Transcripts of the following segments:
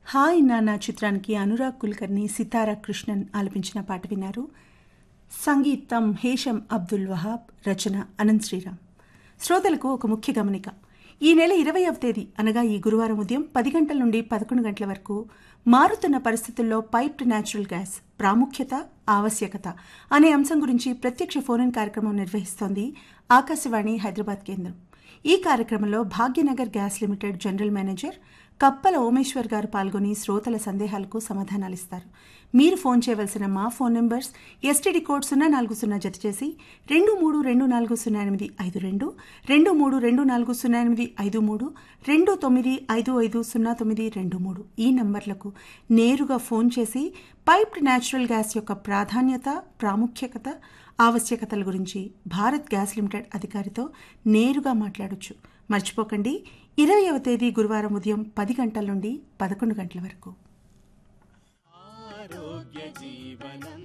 hi నానా చిత్రానికి అనురాగ్ కుల్కర్ని సితారా కృష్ణన్ ఆలపించిన పాట విన్నారు సంగీతం హేషం అబ్దుల్ వహాబ్ రచన అనంత్ శ్రీరామ్ శ్రోతలకు ఒక ముఖ్య గమనిక ఈ నెల ఇరవైవ తేదీ అనగా ఈ గురువారం ఉదయం పది గంటల నుండి పదకొండు గంటల వరకు మారుతున్న పరిస్థితుల్లో పైప్డ్ న్యాచురల్ గ్యాస్ ప్రాముఖ్యత ఆవశ్యకత అనే అంశం గురించి ప్రత్యక్ష ఫోన్ కార్యక్రమం నిర్వహిస్తోంది ఆకాశవాణి హైదరాబాద్ కేంద్రం ఈ కార్యక్రమంలో Bhagyanagar gas limited general manager Kappala Omeshwar గారు పాల్గొని శ్రోతల సందేహాలకు సమాధానాలిస్తారు మీరు ఫోన్ చేయవలసిన మా ఫోన్ నెంబర్స్ ఎస్టీడీ కోడ్ సున్నా నాలుగు సున్నా జత చేసి రెండు మూడు రెండు నాలుగు సున్నా ఎనిమిది ఐదు రెండు రెండు మూడు రెండు నాలుగు సున్నా ఎనిమిది ఐదు మూడు రెండు తొమ్మిది ఐదు ఐదు సున్నా తొమ్మిది రెండు మూడు ఈ నంబర్లకు నేరుగా ఫోన్ చేసి పైప్డ్ న్యాచురల్ గ్యాస్ యొక్క ప్రాధాన్యత ప్రాముఖ్యత ఆవశ్యకతల గురించి భారత్ గ్యాస్ లిమిటెడ్ అధికారితో నేరుగా మాట్లాడొచ్చు మర్చిపోకండి ఇరవైవ తేదీ గురువారం ఉదయం పది గంటల నుండి పదకొండు గంటల వరకు ఆరోగ్య జీవనం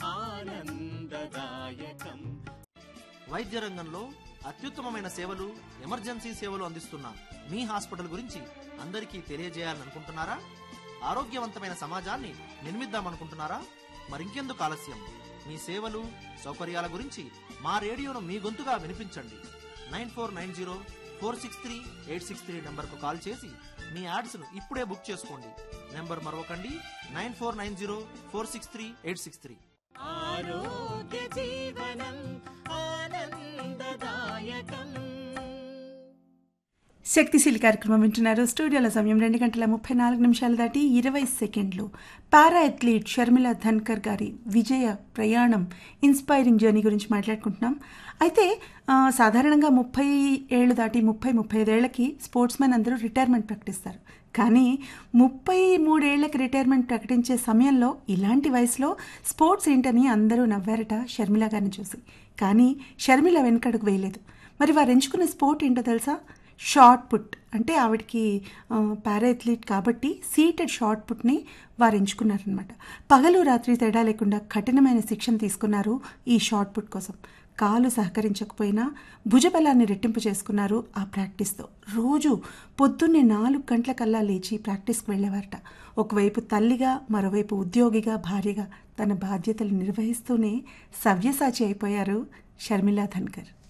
ఆనందదాయకం వైద్య రంగంలో అత్యుత్తమమైన సేవలు ఎమర్జెన్సీ సేవలు అందిస్తున్న మీ హాస్పిటల్ గురించి అందరికీ తెలియజేయాలనుకుంటున్నారా ఆరోగ్యవంతమైన సమాజాన్ని నిర్మిద్దామనుకుంటున్నారా మరింకెందుకు ఆలస్యం మీ సేవలు సౌకర్యాల గురించి మా రేడియోను మీ గొంతుగా వినిపించండి nine four nine zero four six three eight six three నెంబర్కు కాల్ చేసి మీ యాడ్స్ను ఇప్పుడే బుక్ చేసుకోండి నెంబర్ మరొకండి nine four nine zero four six three eight six three ఆరోగ్య జీవనం ఆనందదాయకం శక్తిశీలి కార్యక్రమం వింటున్నారు స్టూడియోల సమయం రెండు గంటల ముప్పై నాలుగు నిమిషాలు దాటి ఇరవై సెకండ్లు పారా అథ్లీట్ షర్మిల ధన్కర్ గారి విజయ ప్రయాణం ఇన్స్పైరింగ్ జర్నీ గురించి మాట్లాడుకుంటున్నాం అయితే ఆ, సాధారణంగా ముప్పై ఏళ్ళు దాటి ముప్పై ముప్పై ఐదేళ్లకి స్పోర్ట్స్ మెన్ అందరూ రిటైర్మెంట్ ప్రకటిస్తారు కానీ ముప్పై మూడేళ్లకి రిటైర్మెంట్ ప్రకటించే సమయంలో ఇలాంటి వయసులో స్పోర్ట్స్ ఏంటని అందరూ నవ్వారట షర్మిల గారిని చూసి కానీ షర్మిల వెనుకడుగు వేయలేదు మరి వారు ఎంచుకున్న స్పోర్ట్ ఏంటో తెలుసా షార్ట్ పుట్ అంటే ఆవిడకి పారా అథ్లీట్ కాబట్టి సీటెడ్ షార్ట్ పుట్ని వారు ఎంచుకున్నారనమాట పగలు రాత్రి తేడా లేకుండా కఠినమైన శిక్షణ తీసుకున్నారు ఈ షార్ట్ పుట్ కోసం కాలు సహకరించకపోయినా భుజబలాన్ని రెట్టింపు చేసుకున్నారు ఆ ప్రాక్టీస్తో రోజు పొద్దున్నే నాలుగు గంటలకల్లా లేచి ప్రాక్టీస్కి వెళ్ళేవారట ఒకవైపు తల్లిగా మరోవైపు ఉద్యోగిగా భార్యగా తన బాధ్యతలు నిర్వహిస్తూనే సవ్యసాచి అయిపోయారు షర్మిలా ధన్కర్